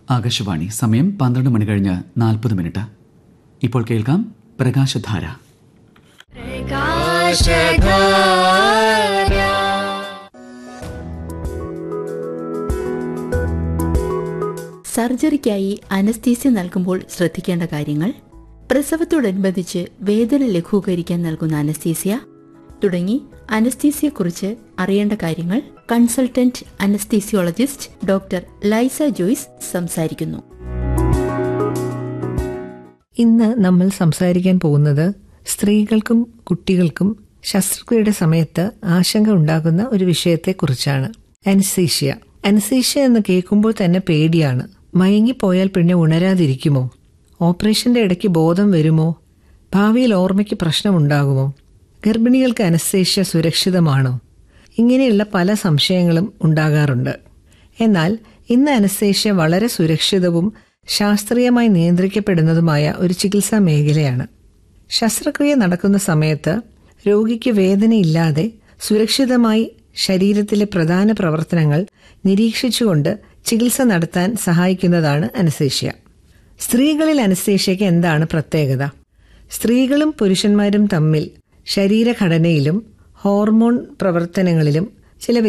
ആകാശവാണി സമയം പന്ത്രണ്ട് മണി കഴിഞ്ഞ് നാൽപ്പത് മിനിറ്റ് ഇപ്പോൾ കേൾക്കാം പ്രകാശധാര സർജറിക്കായി അനസ്തീസ്യ നൽകുമ്പോൾ ശ്രദ്ധിക്കേണ്ട കാര്യങ്ങൾ പ്രസവത്തോടനുബന്ധിച്ച് വേദന ലഘൂകരിക്കാൻ നൽകുന്ന അനസ്തീസ്യ തുടങ്ങി അനസ്തീസിയെക്കുറിച്ച് അറിയേണ്ട കാര്യങ്ങൾ കൺസൾട്ടന്റ് അനസ്തീസിയോളജിസ്റ്റ് ഡോക്ടർ ലൈസ ജോയ്സ് സംസാരിക്കുന്നു ഇന്ന് നമ്മൾ സംസാരിക്കാൻ പോകുന്നത് സ്ത്രീകൾക്കും കുട്ടികൾക്കും ശസ്ത്രക്രിയയുടെ സമയത്ത് ആശങ്ക ഉണ്ടാകുന്ന ഒരു വിഷയത്തെക്കുറിച്ചാണ് അനസീഷ്യ അനസീഷ്യ എന്ന് കേൾക്കുമ്പോൾ തന്നെ പേടിയാണ് മയങ്ങിപ്പോയാൽ പിന്നെ ഉണരാതിരിക്കുമോ ഓപ്പറേഷന്റെ ഇടയ്ക്ക് ബോധം വരുമോ ഭാവിയിൽ ഓർമ്മയ്ക്ക് പ്രശ്നമുണ്ടാകുമോ ഗർഭിണികൾക്ക് അനസ്തേഷ്യ സുരക്ഷിതമാണോ ഇങ്ങനെയുള്ള പല സംശയങ്ങളും ഉണ്ടാകാറുണ്ട് എന്നാൽ ഇന്ന് അനസ്തേഷ്യ വളരെ സുരക്ഷിതവും ശാസ്ത്രീയമായി നിയന്ത്രിക്കപ്പെടുന്നതുമായ ഒരു ചികിത്സാ മേഖലയാണ് ശസ്ത്രക്രിയ നടക്കുന്ന സമയത്ത് രോഗിക്ക് വേദനയില്ലാതെ സുരക്ഷിതമായി ശരീരത്തിലെ പ്രധാന പ്രവർത്തനങ്ങൾ നിരീക്ഷിച്ചുകൊണ്ട് ചികിത്സ നടത്താൻ സഹായിക്കുന്നതാണ് അനസ്തേഷ്യ സ്ത്രീകളിൽ അനസ്തേഷ്യയ്ക്ക് എന്താണ് പ്രത്യേകത സ്ത്രീകളും പുരുഷന്മാരും തമ്മിൽ ശരീരഘടനയിലും ഹോർമോൺ പ്രവർത്തനങ്ങളിലും ചില